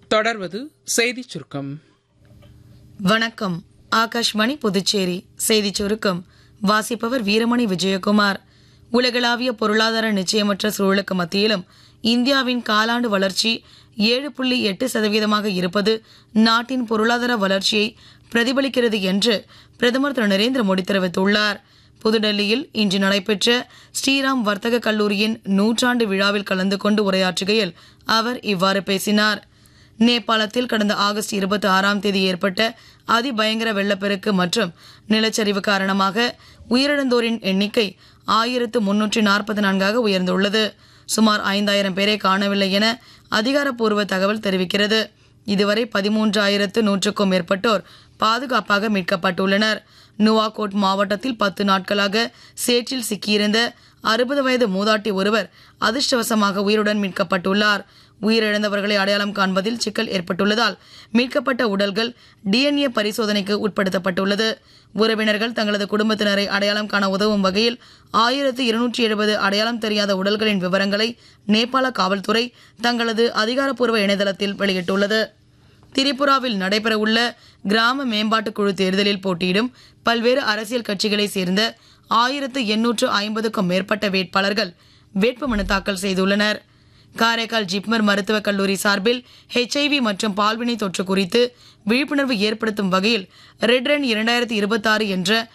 தொடர்வது செய்திச் சுருக்கம் வணக்கம் ஆகாஷ்வாணி புதுச்சேரி செய்திச் சுருக்கம் வாசிப்பவர் வீரமணி விஜயகுமார் உலகளாவிய பொருளாதார நிச்சயமற்ற சூழலுக்கு மத்தியிலும் இந்தியாவின் காலாண்டு வளர்ச்சி ஏழு புள்ளி எட்டு சதவீதமாக இருப்பது நாட்டின் பொருளாதார வளர்ச்சியை பிரதிபலிக்கிறது என்று பிரதமர் திரு நரேந்திர மோடி தெரிவித்துள்ளார் புதுடெல்லியில் இன்று நடைபெற்ற ஸ்ரீராம் வர்த்தக கல்லூரியின் நூற்றாண்டு விழாவில் கலந்து கொண்டு உரையாற்றுகையில் அவர் இவ்வாறு பேசினார் நேபாளத்தில் கடந்த ஆகஸ்ட் இருபத்தி ஆறாம் தேதி ஏற்பட்ட அதிபயங்கர வெள்ளப்பெருக்கு மற்றும் நிலச்சரிவு காரணமாக உயிரிழந்தோரின் எண்ணிக்கை ஆயிரத்து முன்னூற்றி நாற்பத்தி நான்காக உயர்ந்துள்ளது சுமார் ஐந்தாயிரம் பேரை காணவில்லை என அதிகாரப்பூர்வ தகவல் தெரிவிக்கிறது இதுவரை பதிமூன்றாயிரத்து நூற்றுக்கும் மேற்பட்டோர் பாதுகாப்பாக மீட்கப்பட்டுள்ளனர் நுவாகோட் மாவட்டத்தில் பத்து நாட்களாக சேற்றில் சிக்கியிருந்த அறுபது வயது மூதாட்டி ஒருவர் அதிர்ஷ்டவசமாக உயிருடன் மீட்கப்பட்டுள்ளார் உயிரிழந்தவர்களை அடையாளம் காண்பதில் சிக்கல் ஏற்பட்டுள்ளதால் மீட்கப்பட்ட உடல்கள் டிஎன்ஏ பரிசோதனைக்கு உட்படுத்தப்பட்டுள்ளது உறவினர்கள் தங்களது குடும்பத்தினரை அடையாளம் காண உதவும் வகையில் ஆயிரத்து இருநூற்றி எழுபது அடையாளம் தெரியாத உடல்களின் விவரங்களை நேபாள காவல்துறை தங்களது அதிகாரப்பூர்வ இணையதளத்தில் வெளியிட்டுள்ளது திரிபுராவில் நடைபெறவுள்ள கிராம மேம்பாட்டுக் குழு தேர்தலில் போட்டியிடும் பல்வேறு அரசியல் கட்சிகளைச் சேர்ந்த ஆயிரத்து எண்ணூற்று ஐம்பதுக்கும் மேற்பட்ட வேட்பாளர்கள் வேட்புமனு தாக்கல் செய்துள்ளனர் காரைக்கால் ஜிப்மர் மருத்துவக் கல்லூரி சார்பில் ஹெச்ஐவி மற்றும் பால்வினை தொற்று குறித்து விழிப்புணர்வு ஏற்படுத்தும் வகையில் ரெட் ரன் இரண்டாயிரத்தி இருபத்தாறு என்ற